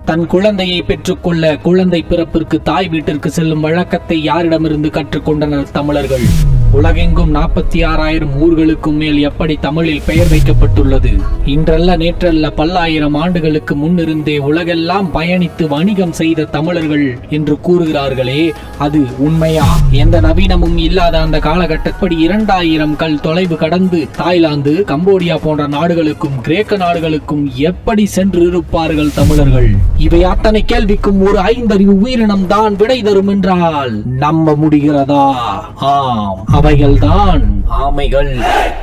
தன் குழந்தையை பெற்றுக்கொள்ள குழந்தை பிறப்பிற்கு தாய் வீட்டிற்கு செல்லும் வழக்கத்தை யாரிடமிருந்து கற்றுக்கொண்டனர் தமிழர்கள் உலகெங்கும் நாற்பத்தி ஆறாயிரம் ஊர்களுக்கும் மேல் எப்படி தமிழில் பெயர் வைக்கப்பட்டுள்ளது இன்றல்ல நேற்றல்ல பல்லாயிரம் ஆண்டுகளுக்கு முன்னிருந்தே உலகெல்லாம் பயணித்து வணிகம் செய்த தமிழர்கள் என்று கூறுகிறார்களே அது உண்மையா எந்த நவீனமும் இல்லாத அந்த காலகட்டப்படி இரண்டாயிரம் கல் தொலைவு கடந்து தாய்லாந்து கம்போடியா போன்ற நாடுகளுக்கும் கிரேக்க நாடுகளுக்கும் எப்படி சென்று இருப்பார்கள் தமிழர்கள் இவை அத்தனை கேள்விக்கும் ஒரு ஐந்தறிவு உயிரினம் தான் விடை தரும் என்றால் நம்ப முடிகிறதா ஆம் அவைகள்தான் ஆமைகள்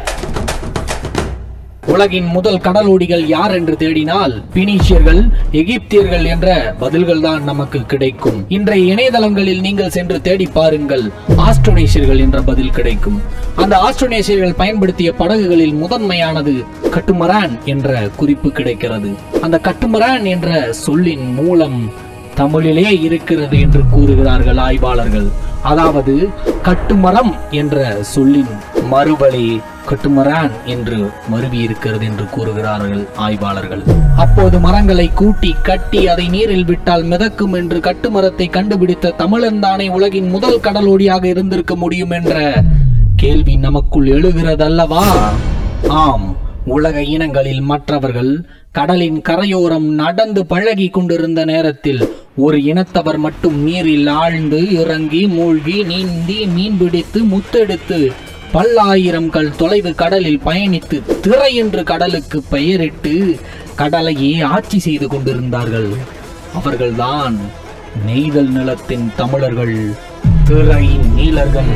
உலகின் முதல் கடலோடிகள் யார் என்று தேடினால் பினீஷியர்கள் எகிப்தியர்கள் என்ற பதில்கள் தான் நமக்கு கிடைக்கும் இன்றைய இணையதளங்களில் நீங்கள் சென்று தேடி பாருங்கள் ஆஸ்ட்ரோனேஷியர்கள் என்ற பதில் கிடைக்கும் அந்த ஆஸ்ட்ரோனேஷியர்கள் பயன்படுத்திய படகுகளில் முதன்மையானது கட்டுமரான் என்ற குறிப்பு கிடைக்கிறது அந்த கட்டுமரான் என்ற சொல்லின் மூலம் தமிழிலே இருக்கிறது என்று கூறுகிறார்கள் ஆய்வாளர்கள் அதாவது கட்டுமரம் என்ற சொல்லின் மறுபலி கட்டுமரான் என்று மருவி இருக்கிறது என்று கூறுகிறார்கள் ஆய்வாளர்கள் அப்போது மரங்களை கூட்டி கட்டி அதை நீரில் விட்டால் மிதக்கும் என்று கட்டுமரத்தை கண்டுபிடித்த தமிழன் தானே உலகின் முதல் கடலோடியாக இருந்திருக்க முடியும் என்ற கேள்வி நமக்குள் எழுகிறதல்லவா ஆம் உலக இனங்களில் மற்றவர்கள் கடலின் கரையோரம் நடந்து பழகி கொண்டிருந்த நேரத்தில் ஒரு இனத்தவர் மட்டும் நீரில் ஆழ்ந்து இறங்கி மூழ்கி நீந்தி மீன் பிடித்து முத்தெடுத்து பல்லாயிரம் கல் தொலைவு கடலில் பயணித்து திரை என்று கடலுக்கு பெயரிட்டு கடலையே ஆட்சி செய்து கொண்டிருந்தார்கள் அவர்கள்தான் நெய்தல் நிலத்தின் தமிழர்கள் திரை நீலர்கள்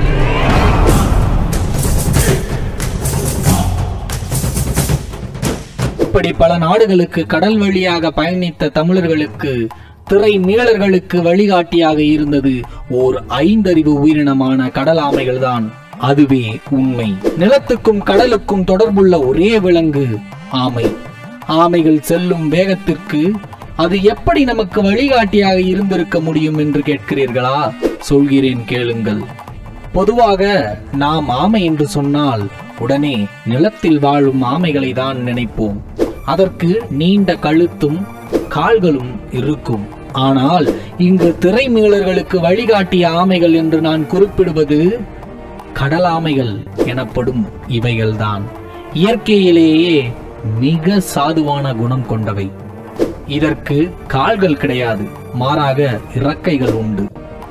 இப்படி பல நாடுகளுக்கு கடல் வழியாக பயணித்த தமிழர்களுக்கு திரை மீளர்களுக்கு வழிகாட்டியாக இருந்தது ஓர் ஐந்தறிவு உயிரினமான கடல் ஆமைகள் தான் அதுவே உண்மை நிலத்துக்கும் கடலுக்கும் தொடர்புள்ள ஒரே விலங்கு ஆமை ஆமைகள் செல்லும் வேகத்திற்கு அது எப்படி நமக்கு வழிகாட்டியாக இருந்திருக்க முடியும் என்று கேட்கிறீர்களா சொல்கிறேன் கேளுங்கள் பொதுவாக நாம் ஆமை என்று சொன்னால் உடனே நிலத்தில் வாழும் ஆமைகளை தான் நினைப்போம் அதற்கு நீண்ட கழுத்தும் கால்களும் இருக்கும் ஆனால் இங்கு திரைமீளர்களுக்கு வழிகாட்டிய ஆமைகள் என்று நான் குறிப்பிடுவது கடலாமைகள் எனப்படும் இவைகள்தான் இயற்கையிலேயே மிக சாதுவான குணம் கொண்டவை இதற்கு கால்கள் கிடையாது மாறாக இறக்கைகள் உண்டு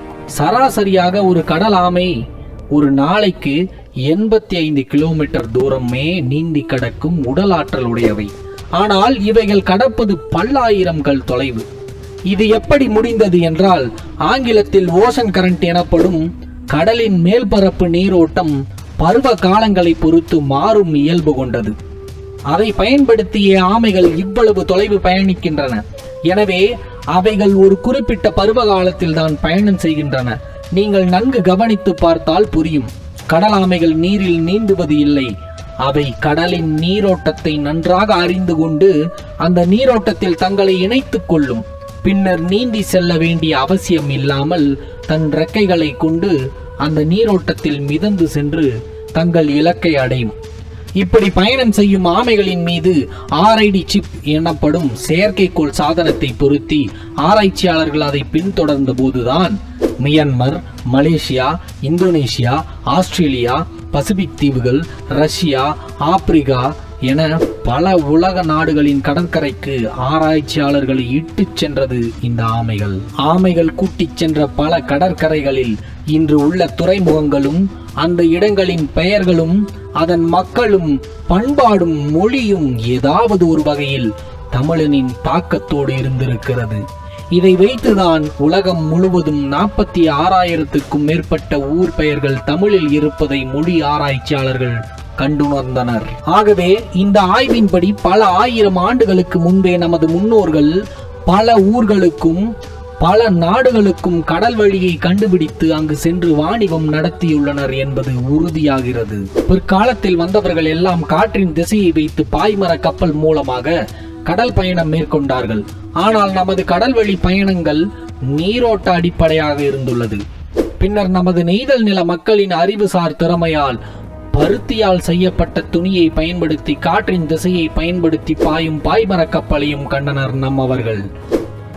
சராசரியாக ஒரு கடல் ஆமை ஒரு நாளைக்கு எண்பத்தி ஐந்து கிலோமீட்டர் தூரமே நீந்தி கடக்கும் உடல் ஆற்றல் உடையவை ஆனால் இவைகள் கடப்பது பல்லாயிரம் கல் தொலைவு இது எப்படி முடிந்தது என்றால் ஆங்கிலத்தில் ஓஷன் கரண்ட் எனப்படும் கடலின் மேல்பரப்பு நீரோட்டம் பருவ காலங்களை பொறுத்து மாறும் இயல்பு கொண்டது அதை பயன்படுத்திய ஆமைகள் இவ்வளவு தொலைவு பயணிக்கின்றன எனவே அவைகள் ஒரு குறிப்பிட்ட பருவ காலத்தில் தான் பயணம் செய்கின்றன நீங்கள் நன்கு கவனித்து பார்த்தால் புரியும் கடல் ஆமைகள் நீரில் நீந்துவது இல்லை அவை கடலின் நீரோட்டத்தை நன்றாக அறிந்து கொண்டு அந்த நீரோட்டத்தில் தங்களை இணைத்துக் கொள்ளும் பின்னர் நீந்தி செல்ல வேண்டிய அவசியம் இல்லாமல் தன் ரெக்கைகளை கொண்டு அந்த நீரோட்டத்தில் மிதந்து சென்று தங்கள் இலக்கை அடையும் இப்படி பயணம் செய்யும் ஆமைகளின் மீது ஆர்ஐடி சிப் எனப்படும் செயற்கைக்கோள் சாதனத்தை பொருத்தி ஆராய்ச்சியாளர்கள் அதை பின்தொடர்ந்த போதுதான் Myanmar Malaysia Indonesia Australia Pacific தீவுகள் ரஷ்யா ஆப்பிரிக்கா என பல உலக நாடுகளின் கடற்கரைக்கு ஆராய்ச்சியாளர்களை இட்டுச் சென்றது இந்த ஆமைகள் ஆமைகள் கூட்டிச் சென்ற பல கடற்கரைகளில் இன்று உள்ள துறைமுகங்களும் அந்த இடங்களின் பெயர்களும் அதன் மக்களும் பண்பாடும் மொழியும் ஏதாவது ஒரு வகையில் தமிழனின் தாக்கத்தோடு இருந்திருக்கிறது இதை வைத்துதான் உலகம் முழுவதும் நாற்பத்தி ஆறாயிரத்துக்கும் மேற்பட்ட ஊர் பெயர்கள் தமிழில் இருப்பதை மொழி ஆராய்ச்சியாளர்கள் கண்டுணர்ந்தனர் ஆகவே இந்த ஆய்வின்படி பல ஆயிரம் ஆண்டுகளுக்கு முன்பே நமது முன்னோர்கள் பல ஊர்களுக்கும் பல நாடுகளுக்கும் கடல் வழியை கண்டுபிடித்து அங்கு சென்று வாணிபம் நடத்தியுள்ளனர் என்பது உறுதியாகிறது பிற்காலத்தில் வந்தவர்கள் எல்லாம் காற்றின் திசையை வைத்து பாய்மர கப்பல் மூலமாக கடல் பயணம் மேற்கொண்டார்கள் ஆனால் நமது கடல்வழி பயணங்கள் நீரோட்ட அடிப்படையாக இருந்துள்ளது பின்னர் நமது நெய்தல் நில மக்களின் அறிவுசார் திறமையால் பருத்தியால் செய்யப்பட்ட துணியை பயன்படுத்தி காற்றின் திசையை பயன்படுத்தி பாயும் பாய்மர கப்பலையும் கண்டனர் நம்மவர்கள்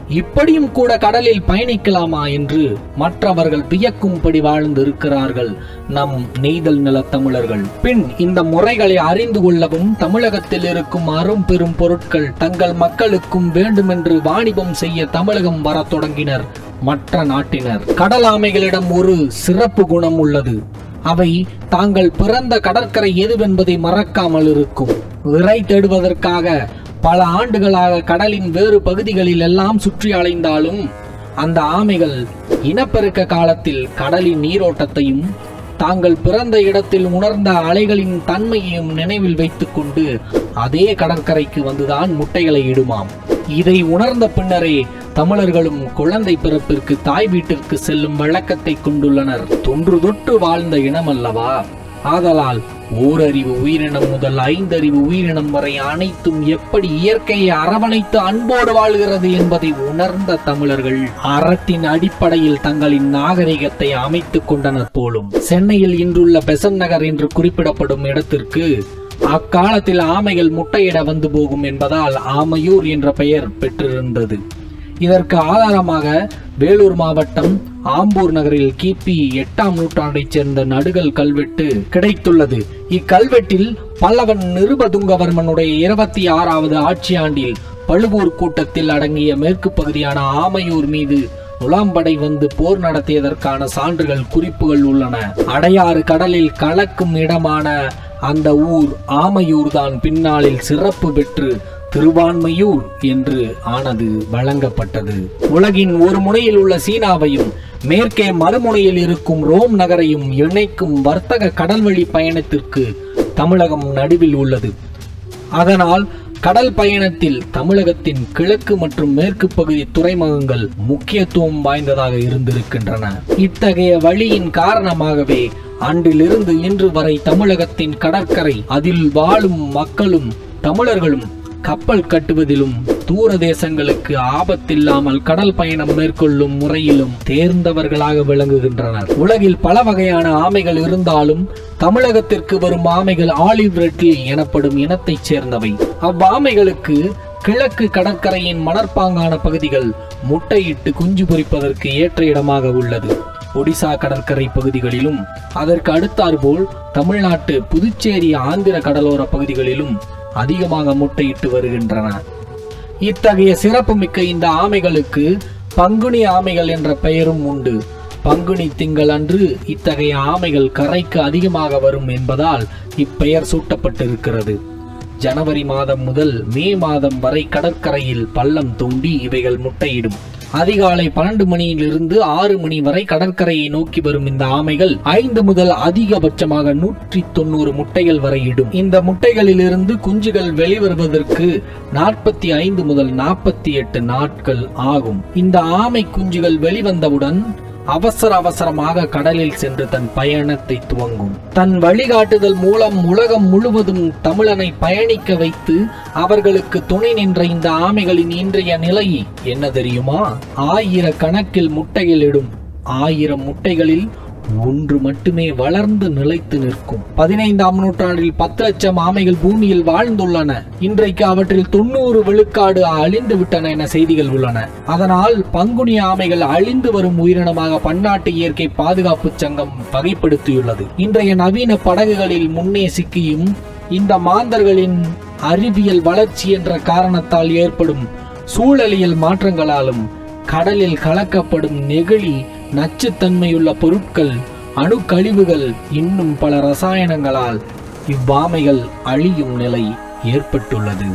இப்படியும் கூட கடலில் பயணிக்கலாமா என்று மற்றவர்கள் வியக்கும்படி வாழ்ந்து இருக்கிறார்கள் நம் நெய்தல் நிலத் தமிழர்கள் பின் இந்த முறைகளை அறிந்து கொள்ளவும் தமிழகத்தில் இருக்கும் அரும் பெரும் பொருட்கள் தங்கள் மக்களுக்கும் வேண்டுமென்று வாணிபம் செய்ய தமிழகம் வரத் தொடங்கினர் மற்ற நாட்டினர் கடல் ஆமைகளிடம் ஒரு சிறப்பு குணம் உள்ளது அவை தாங்கள் பிறந்த கடற்கரை எதுவென்பதை மறக்காமல் இருக்கும் விரை தேடுவதற்காக பல ஆண்டுகளாக கடலின் வேறு பகுதிகளில் எல்லாம் சுற்றி அலைந்தாலும் அந்த ஆமைகள் இனப்பெருக்க காலத்தில் கடலின் நீரோட்டத்தையும் தாங்கள் பிறந்த இடத்தில் உணர்ந்த அலைகளின் தன்மையையும் நினைவில் வைத்துக்கொண்டு அதே கடற்கரைக்கு வந்துதான் முட்டைகளை இடுமாம் இதை உணர்ந்த பின்னரே தமிழர்களும் குழந்தை பிறப்பிற்கு தாய் வீட்டிற்கு செல்லும் வழக்கத்தை கொண்டுள்ளனர் தொன்று தொட்டு வாழ்ந்த இனம் அல்லவா ஆதலால் ஓரறிவு உயிரினம் முதல் ஐந்தறிவு உயிரினம் வரை அனைத்தும் எப்படி இயற்கையை அரவணைத்து அன்போடு வாழ்கிறது என்பதை உணர்ந்த தமிழர்கள் அறத்தின் அடிப்படையில் தங்களின் நாகரிகத்தை அமைத்துக் கொண்டனர் போலும் சென்னையில் இன்றுள்ள பெசன் நகர் என்று குறிப்பிடப்படும் இடத்திற்கு அக்காலத்தில் ஆமைகள் முட்டையிட வந்து போகும் என்பதால் ஆமையூர் என்ற பெயர் பெற்றிருந்தது இதற்கு ஆதாரமாக வேலூர் மாவட்டம் ஆம்பூர் நகரில் கிபி எட்டாம் நூற்றாண்டைச் சேர்ந்த நடுகல் கல்வெட்டு கிடைத்துள்ளது இக்கல்வெட்டில் பல்லவன் நிருபதுங்கவர்மனுடைய இருபத்தி ஆறாவது ஆட்சியாண்டில் பழுவூர் கூட்டத்தில் அடங்கிய மேற்கு பகுதியான ஆமையூர் மீது முலாம்படை வந்து போர் நடத்தியதற்கான சான்றுகள் குறிப்புகள் உள்ளன அடையாறு கடலில் கலக்கும் இடமான அந்த ஊர் ஆமையூர் தான் பின்னாளில் சிறப்பு பெற்று திருவான்மையூர் என்று ஆனது வழங்கப்பட்டது உலகின் ஒரு முனையில் உள்ள சீனாவையும் மேற்கே மறுமுனையில் இருக்கும் ரோம் நகரையும் இணைக்கும் வர்த்தக கடல்வழி பயணத்திற்கு தமிழகம் நடுவில் உள்ளது அதனால் கடல் பயணத்தில் தமிழகத்தின் கிழக்கு மற்றும் மேற்கு பகுதி துறைமுகங்கள் முக்கியத்துவம் வாய்ந்ததாக இருந்திருக்கின்றன இத்தகைய வழியின் காரணமாகவே அன்றிலிருந்து இன்று வரை தமிழகத்தின் கடற்கரை அதில் வாழும் மக்களும் தமிழர்களும் கப்பல் கட்டுவதிலும் தூர தேசங்களுக்கு ஆபத்தில்லாமல் கடல் பயணம் மேற்கொள்ளும் முறையிலும் தேர்ந்தவர்களாக விளங்குகின்றனர் உலகில் பல வகையான ஆமைகள் இருந்தாலும் தமிழகத்திற்கு வரும் ஆமைகள் ஆலிவ் ரெட்லி எனப்படும் இனத்தைச் சேர்ந்தவை அவ்வாமைகளுக்கு கிழக்கு கடற்கரையின் மணற்பாங்கான பகுதிகள் முட்டையிட்டு குஞ்சு பொரிப்பதற்கு ஏற்ற இடமாக உள்ளது ஒடிசா கடற்கரை பகுதிகளிலும் அதற்கு அடுத்தாற்போல் தமிழ்நாட்டு புதுச்சேரி ஆந்திர கடலோர பகுதிகளிலும் அதிகமாக முட்டையிட்டு வருகின்றன இத்தகைய சிறப்புமிக்க இந்த ஆமைகளுக்கு பங்குனி ஆமைகள் என்ற பெயரும் உண்டு பங்குனி திங்கள் அன்று இத்தகைய ஆமைகள் கரைக்கு அதிகமாக வரும் என்பதால் இப்பெயர் சூட்டப்பட்டிருக்கிறது ஜனவரி மாதம் முதல் மே மாதம் வரை கடற்கரையில் பள்ளம் தோண்டி இவைகள் முட்டையிடும் அதிகாலை பன்னெண்டு மணியிலிருந்து ஆறு மணி வரை கடற்கரையை நோக்கி வரும் இந்த ஆமைகள் ஐந்து முதல் அதிகபட்சமாக நூற்றி தொண்ணூறு முட்டைகள் வரை இடும் இந்த முட்டைகளிலிருந்து குஞ்சுகள் வெளிவருவதற்கு நாற்பத்தி ஐந்து முதல் நாற்பத்தி எட்டு நாட்கள் ஆகும் இந்த ஆமை குஞ்சுகள் வெளிவந்தவுடன் அவசர அவசரமாக கடலில் சென்று தன் பயணத்தை துவங்கும் தன் வழிகாட்டுதல் மூலம் உலகம் முழுவதும் தமிழனை பயணிக்க வைத்து அவர்களுக்கு துணை நின்ற இந்த ஆமைகளின் இன்றைய நிலை என்ன தெரியுமா ஆயிரக்கணக்கில் முட்டைகளிடும் ஆயிரம் முட்டைகளில் ஒன்று மட்டுமே வளர்ந்து நிலைத்து நிற்கும் பதினைந்தாம் நூற்றாண்டில் பத்து லட்சம் ஆமைகள் பூமியில் வாழ்ந்துள்ளன இன்றைக்கு அவற்றில் தொண்ணூறு விழுக்காடு அழிந்து விட்டன என செய்திகள் உள்ளன அதனால் பங்குனி ஆமைகள் அழிந்து வரும் உயிரினமாக பன்னாட்டு இயற்கை பாதுகாப்பு சங்கம் வகைப்படுத்தியுள்ளது இன்றைய நவீன படகுகளில் முன்னே சிக்கியும் இந்த மாந்தர்களின் அறிவியல் வளர்ச்சி என்ற காரணத்தால் ஏற்படும் சூழலியல் மாற்றங்களாலும் கடலில் கலக்கப்படும் நெகிழி நச்சுத்தன்மையுள்ள பொருட்கள் அணுக்கழிவுகள் இன்னும் பல ரசாயனங்களால் இவ்வாமைகள் அழியும் நிலை ஏற்பட்டுள்ளது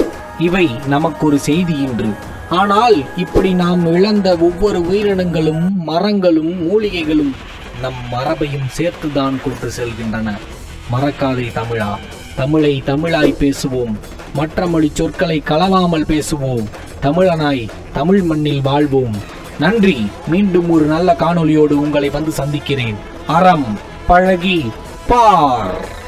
இவை நமக்கு ஒரு செய்தி இன்று ஆனால் இப்படி நாம் இழந்த ஒவ்வொரு உயிரினங்களும் மரங்களும் மூலிகைகளும் நம் மரபையும் சேர்த்துதான் கொண்டு செல்கின்றன மறக்காதே தமிழா தமிழை தமிழாய் பேசுவோம் மற்ற மொழி சொற்களை கலவாமல் பேசுவோம் தமிழனாய் தமிழ் மண்ணில் வாழ்வோம் நன்றி மீண்டும் ஒரு நல்ல காணொளியோடு உங்களை வந்து சந்திக்கிறேன் அறம் பழகி பார்